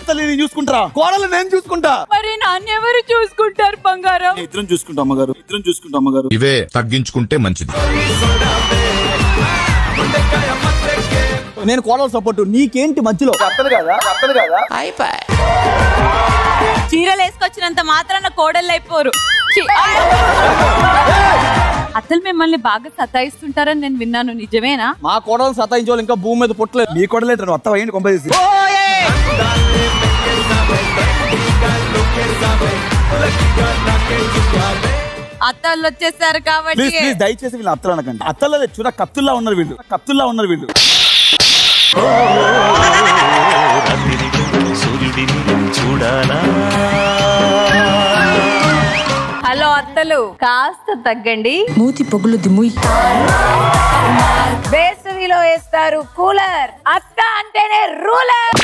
అత్తలు నేను చూసుకుంటారా కోడలు నేను చూసుకుంటా మరి నాన్నెవరు చూసుకుంటారు బంగారం ఇద్దరం చూసుకుంటా అమ్మగారు ఇద్దరం చూసుకుంటా అమ్మగారు ఇవే తగ్గించుకుంటే మంచిది నేను కోడలు సపోర్ట్ నీకేంటి మధ్యలో అత్తలు కదా అత్తలు కదా చీరలు వేసుకొచ్చినంత మాత్రాన కోడళ్ళు అయిపోరు ఛీ, ఆ! అత్తలు మిమ్మల్ని బాగా సతాయిస్తుంటారని నేను విన్నాను నిజమేనా మా కోడలు సతాయించే వాళ్ళు ఇంకా భూమి మీద పుట్టలేదు మీ కోడలేట అత్త అయ్యింది కొంప చేసి అత్తలు వచ్చేసారు కాబట్టి ప్లీజ్ ప్లీజ్ దయచేసి వీళ్ళు అత్తలు అనకండి అత్తలు చూడ కత్తుల్లా ఉన్నారు వీళ్ళు కత్తుల్లా ఉన్నారు వీళ్ళు సూర్యుడిని చూడాలా హలో అత్తలు కాస్త తగ్గండి మూతి పొగులుద్ది ముయ్ వేసవిలో వేస్తారు కూలర్ అత్త అంటేనే రూలర్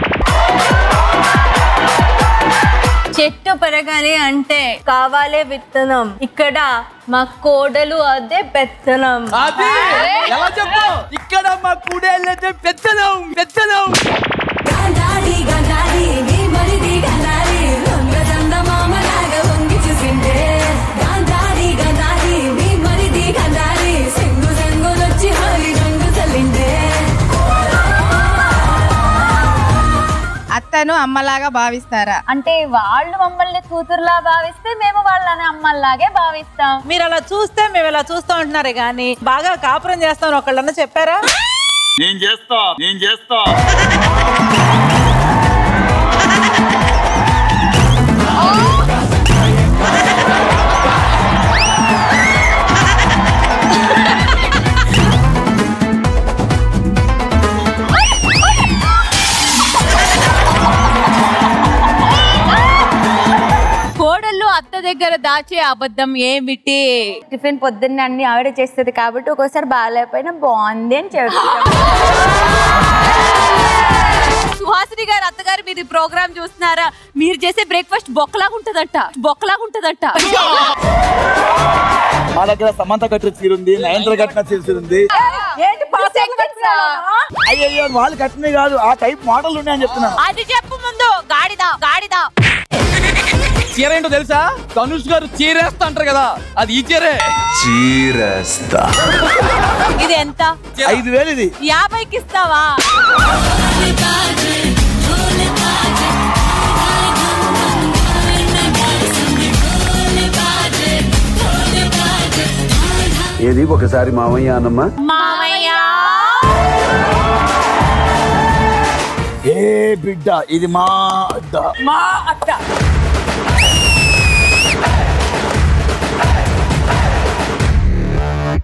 చెట్టు పెరగాలి అంటే కావాలే విత్తనం ఇక్కడ మా కోడలు అదే పెత్తనం అది ఎలా చెప్పు ఇక్కడ మా కుడేళ్ళైతే పెద్దలం పెద్దలం గండాడి గండాడి నీ మరిది గండాడి రంగ చందమామలాగా వంగి చూసిండే గండాడి గండాడి నీ మరిది గండాడి సెంగు సెంగులొచ్చి హోలీ రంగు చల్లిండే అత్తను అమ్మలాగా భావిస్తారా అంటే వాళ్ళు మమ్మల్ని కూతురులా భావిస్తే మేము వాళ్ళని అమ్మల్లాగే భావిస్తాం మీరు అలా చూస్తే మేము ఇలా చూస్తూ ఉంటున్నారే గానీ బాగా కాపురం చేస్తాం ఒకళ్ళన్నా చెప్పారా నేను చేస్తా నేను చేస్తా కోడళ్ళు అత్త దగ్గర దాచే అబద్ధం ఏమిటి టిఫిన్ పొద్దున్నే అన్ని ఆవిడ చేస్తుంది కాబట్టి ఒక్కోసారి బాగాలేకపోయినా బాగుంది అని చెప్తాం సుహాసిని గారు అత్తగారు మీరు ప్రోగ్రామ్ చూస్తున్నారా మీరు చేసే బ్రేక్ఫాస్ట్ బొక్కలాగా ఉంటదట బొక్కలాగా ఉంటదట మా దగ్గర సమంత కట్టిన చీర ఉంది నయంత్ర కట్టిన చీర ఉంది ఏంటి పాస్ అయ్యో వాళ్ళు కట్టినవి కాదు ఆ టైప్ మోడల్ ఉన్నాయని చెప్తున్నాను అది చెప్పు ముందు గాడిద గాడిద చీర ఏంటో తెలుసా ధనుష్ గారు చీరేస్తా అంటారు కదా అది ఈ చీరే చీరస్తా ఇది ఎంత ఐదు వేలు ఇది యాభైకి ఇస్తావా ఏది ఒకసారి మామయ్య అన్నమ్మా మామయ్య ఏ బిడ్డ ఇది మా అద్ద మా అత్త